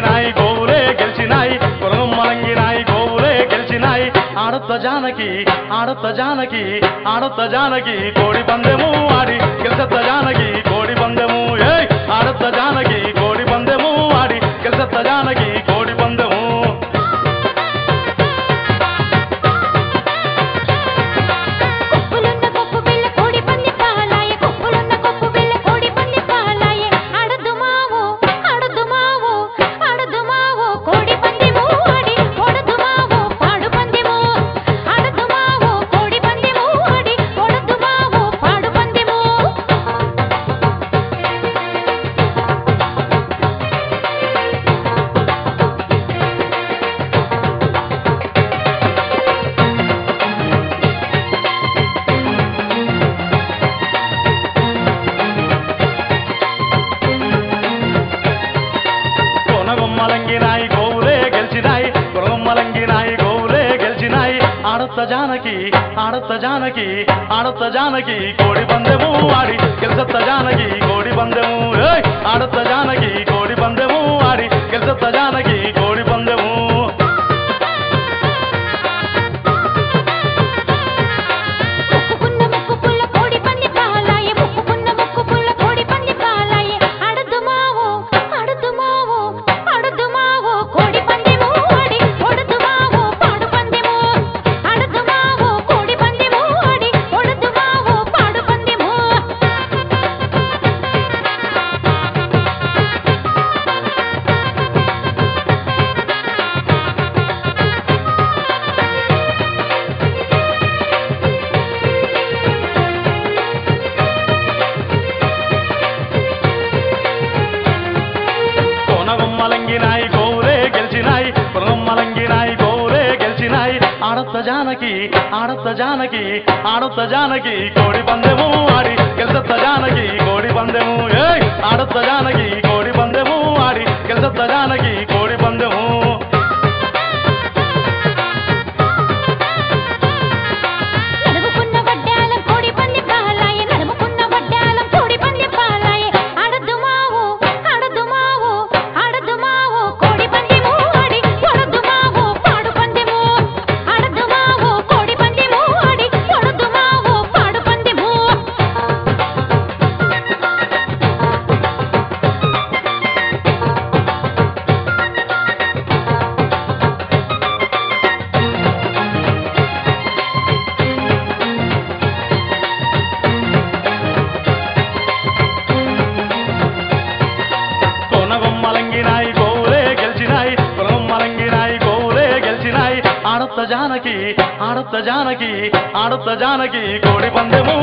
మలంగినాయి గోవులే గెలిచినాయి కులం మలంగినాయి గోవులే గెలిచినాయి ఆడొత్త జానకి ఆడొత్త జానకి ఆడొత్త జానకి కోడి పందెము ఆడి గెలిసత్త జానకి కోడి పందెము ఏయ్ ఆడొత్త జానకి కోడి పందెము ఆడి గెలిసత్త జానకి కోడి పందెము కొప్పులున్న కొప్పు బిళ్ళ కోడి పంది పాలాయే కొప్పులున్న కొప్పు బిళ్ళ కోడి పంది పాలాయే ఆడదు మావో ఆడదు మావో ఆడదు మావో కోడి పందెము ఆడి కొడదు మావో పాడు పందెము ఆడదు మావో కోడి పందెము ఆడి కొడదు మావో పాడు పందెము కొనగొమ్మలంగినాయి గోవులే గెలిచినాయి కొనగొమ్మలంగినాయి గోవులే గెలిచినాయి ఆడొత్త జానకి ఆడొత్త జానకి ఆడొత్త జానకి కోడి పందెము ఆడి గెలిసత్త జానకి కోడి పందెము ఏయ్! ఆడొత్త జానకి కోడి పందెము ఆడి గెలిసత్త జానకి కోడి పందెము ముక్కుకున్న ముక్కు పుల్ల కోడి పంది పాలాయే ముక్కుకున్న ముక్కు పుల్ల కోడి పంది పాలాయే ఆడదు మావో ఆడదు మావో ఆడదు మావో కోడి పందెము ఆడి కొడదు మావో పాడు పందెము ఆడదు మావో కోడి పందెము ఆడి కొడదు మావో పాడు పందెము కొనగొమ్మలంగినాయి గోవులే గెలిచినాయి కొనగొమ్మలంగినాయి గోవులే గెలిచినాయి ఆడొత్త జానకి ఆడొత్త జానకి ఆడొత్త జానకి కోడి పందెము ఆడి గెలిసత్త జానకి కోడి పందెము ఏయ్ ఆడొత్త జానకి కోడి పందెము ఆడి గెలిసత్త జానకి కోడి పందెము నడుముకున్న వడ్డాలం కోడి పంది పాలాయే నడుముకున్న వడ్డాలం కోడి పంది పాలాయే ఆడదు మావో ఆడదు మావో ఆడదు మావో కోడి పందెము ఆడి కొడదు మావో పాడు పందెము ఆడదు మావో కోడి పందెము ఆడి కొడదు మావో పాడు పందెము కొనగొమ్మలంగినాయి గోవులే గెలిచినాయి కొనగొమ్మలంగినాయి గోవులే గెలిచినాయి ఆడొత్త జానకి ఆడొత్త జానకి ఆడొత్త జానకి కోడి పందెము